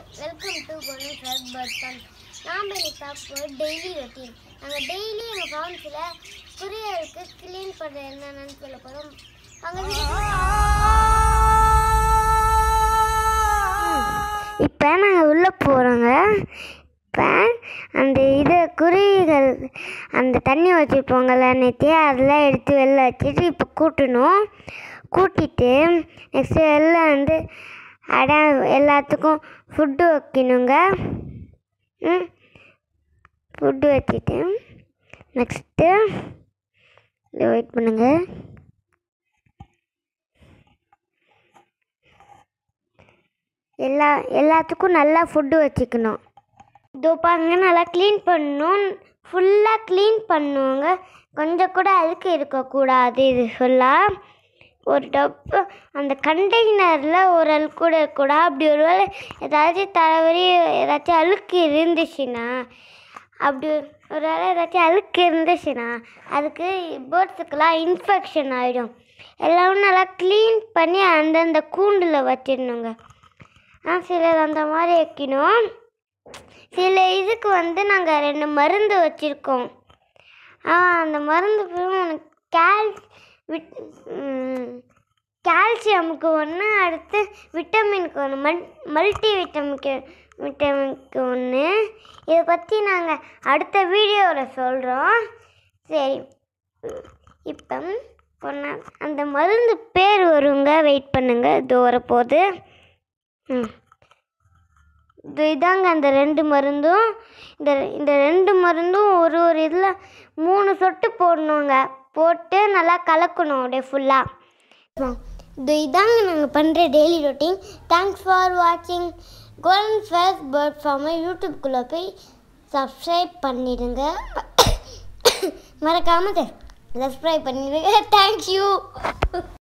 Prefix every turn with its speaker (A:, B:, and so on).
A: welcome to பொண்ணு sir பர்த்தன் நாம் இன்னைக்கு பார்ப்போம் டெய்லி ரொட்டீன் நாங்கள் டெய்லி எங்கள் ஃபார்ம்ஸில் குரியருக்கு க்ளீன் பண்ணுறது என்னென்னு சொல்ல போகிறோம் அங்கே இப்போ நாங்கள் உள்ளே போகிறோங்க இப்போ அந்த இது குருவிகள் அந்த தண்ணி வச்சுருப்போங்கள்ல நேற்று அதெல்லாம் எடுத்து வெளில வச்சுட்டு இப்போ கூட்டணும் கூட்டிட்டு நெக்ஸ்ட்டு வெளில வந்து அட எல்லாத்துக்கும் ஃபுட்டு வைக்கணுங்க ம் ஃபுட்டு வச்சுட்டு நெக்ஸ்ட்டு வெயிட் பண்ணுங்க எல்லா எல்லாத்துக்கும் நல்லா ஃபுட்டு வச்சுக்கணும் இதோ பாருங்க நல்லா க்ளீன் பண்ணணும் ஃபுல்லாக க்ளீன் பண்ணுவாங்க கொஞ்சம் கூட அழுக்கு இருக்கக்கூடாது இது ஃபுல்லாக ஒரு டப்பு அந்த கண்டெய்னரில் ஒரு அழுக்கு கூட இருக்கக்கூடாது அப்படி ஒரு வேளை ஏதாச்சும் தவறி ஏதாச்சும் அழுக்கு இருந்துச்சுன்னா அப்படி ஒரு வேளை ஏதாச்சும் அழுக்கு இருந்துச்சுன்னா அதுக்கு பேர்ட்ஸுக்கெல்லாம் இன்ஃபெக்ஷன் ஆகிடும் எல்லாமே நல்லா க்ளீன் பண்ணி அந்தந்த கூண்டில் வச்சிடணுங்க ஆ சிலர் அந்த மாதிரி வைக்கணும் சில இதுக்கு வந்து நாங்கள் ரெண்டு மருந்து வச்சுருக்கோம் ஆ அந்த மருந்து பேரும் உனக்கு கேல் விட் ம், கால்சியமுக்கு ஒன்று அடுத்து விட்டமினுக்கு ஒன்று மல் மல்டி விட்டமிக்கு விட்டமினுக்கு ஒன்று இதை பற்றி நாங்கள் அடுத்த வீடியோவில் சொல்கிறோம் சரி இப்போ பொண்ணா அந்த மருந்து பேர் வருங்க வெயிட் பண்ணுங்க இது வரப்போகுது ம் இது இதாங்க அந்த ரெண்டு மருந்தும் இந்த இந்த ரெண்டு மருந்தும் ஒரு ஒரு இதில் மூணு சொட்டு போடணுங்க போட்டு நல்லா கலக்கணும் அப்படியே ஃபுல்லாக இது இதாங்க நாங்கள் பண்ணுற டெய்லி ரொட்டீன் தேங்க்ஸ் ஃபார் வாட்சிங் கோல்டன் ஃபேஸ் பேர்ட் ஃபார்மை யூடியூப்குள்ளே போய் சப்ஸ்கிரைப் பண்ணிடுங்க மறக்காமல் சப்ஸ்கிரைப் பண்ணிடுங்க தேங்க்யூ